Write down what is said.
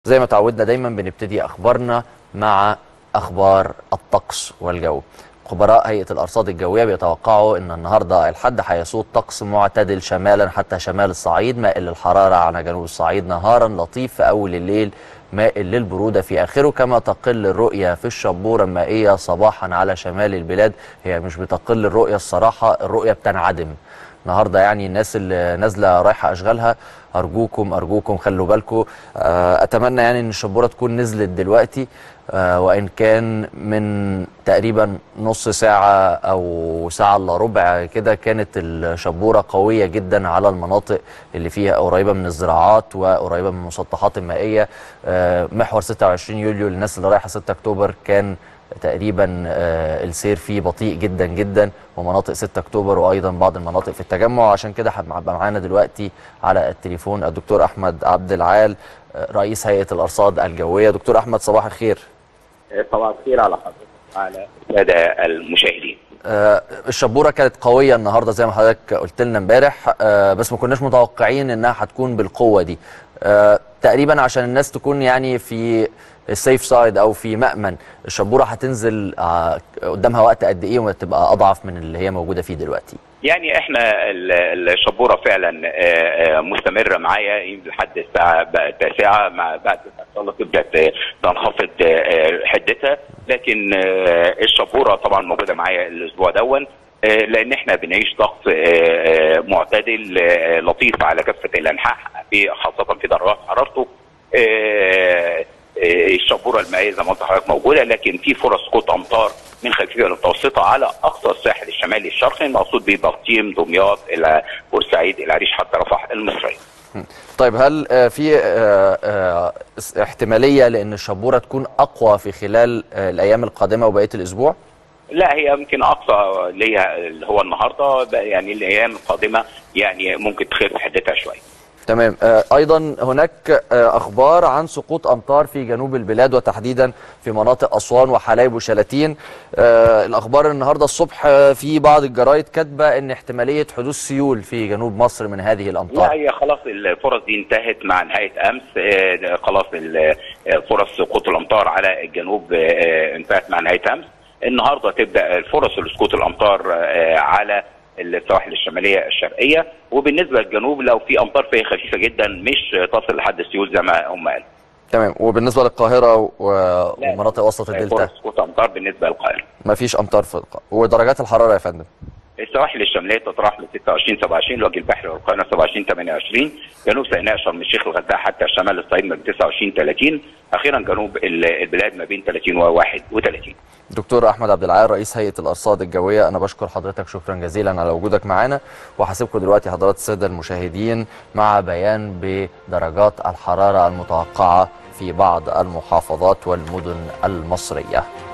زي ما تعودنا دايما بنبتدي اخبارنا مع اخبار الطقس والجو خبراء هيئه الارصاد الجويه بيتوقعوا ان النهارده الحد هيسود طقس معتدل شمالا حتى شمال الصعيد مائل للحراره على جنوب الصعيد نهارا لطيف في اول الليل مائل للبروده في اخره كما تقل الرؤيه في الشبوره المائيه صباحا على شمال البلاد هي مش بتقل الرؤيه الصراحه الرؤيه بتنعدم النهارده يعني الناس اللي نازله رايحه اشغالها ارجوكم ارجوكم خلوا بالكم اتمنى يعني ان الشبوره تكون نزلت دلوقتي وان كان من تقريبا نص ساعه او ساعه الا ربع كده كانت الشبوره قويه جدا على المناطق اللي فيها قريبه من الزراعات وقريبه من المسطحات المائيه محور 26 يوليو للناس اللي رايحه 6 اكتوبر كان تقريبا السير فيه بطيء جدا جدا ومناطق 6 اكتوبر وايضا بعض المناطق في التجمع عشان كده هيبقى معانا دلوقتي على التليفون الدكتور احمد عبد العال رئيس هيئه الارصاد الجويه دكتور احمد صباح الخير صباح الخير على حضرتك وعلى الساده المشاهدين آه الشبوره كانت قويه النهارده زي ما حضرتك قلت لنا امبارح آه بس ما كناش متوقعين انها هتكون بالقوه دي آه تقريبا عشان الناس تكون يعني في السيف سايد او في مأمن الشبوره هتنزل قدامها وقت قد ايه وتبقى اضعف من اللي هي موجوده فيه دلوقتي يعني احنا الشبوره فعلا مستمره معايا لحد الساعه التاسعه مع بعد ما تبدا تنخفض حدتها لكن الشبوره طبعا موجوده معايا الاسبوع دون لان احنا بنعيش ضغط معتدل لطيف على كافه الانحاء خاصه في درجات حرارته الشبوره المائيه زي ما قلت لحضرتك موجوده لكن في فرص سقوط امطار من خلفيه المتوسطه على اقصى الساحل الشمالي الشرقي المقصود به بلطيم دمياط الى بورسعيد العريش حتى رفح المصريه. طيب هل في احتماليه لان الشبوره تكون اقوى في خلال الايام القادمه وبقيه الاسبوع؟ لا هي يمكن اقصى ليها اللي هو النهارده يعني الايام القادمه يعني ممكن تخف حدتها شويه. تمام ايضا هناك اخبار عن سقوط امطار في جنوب البلاد وتحديدا في مناطق اسوان وحلايب وشلاتين الاخبار النهارده الصبح في بعض الجرايد كاتبه ان احتماليه حدوث سيول في جنوب مصر من هذه الامطار لا هي خلاص الفرص دي انتهت مع نهايه امس خلاص فرص سقوط الامطار على الجنوب انتهت مع نهايه امس النهارده تبدا الفرص لسقوط الامطار على السواحل الشماليه الشرقيه وبالنسبه للجنوب لو في امطار فيها خفيفه جدا مش تصل لحد السيول زي ما هم قالوا. تمام وبالنسبه للقاهره ومناطق وسط الدلتا سقوط امطار بالنسبه للقاهره. ما فيش امطار في القاهره ودرجات الحراره يا فندم؟ السواحل الشماليه تتراوح من 26 27 لوجه البحر والقاهره 27 28 جنوب سيناء شرم الشيخ الغردقه حتى شمال الصعيد من 29 30 اخيرا جنوب البلاد ما بين 30 و 31 دكتور احمد عبد العال رئيس هيئه الارصاد الجويه انا بشكر حضرتك شكرا جزيلا على وجودك معنا وهسيبكم دلوقتي حضرات الساده المشاهدين مع بيان بدرجات الحراره المتوقعه في بعض المحافظات والمدن المصريه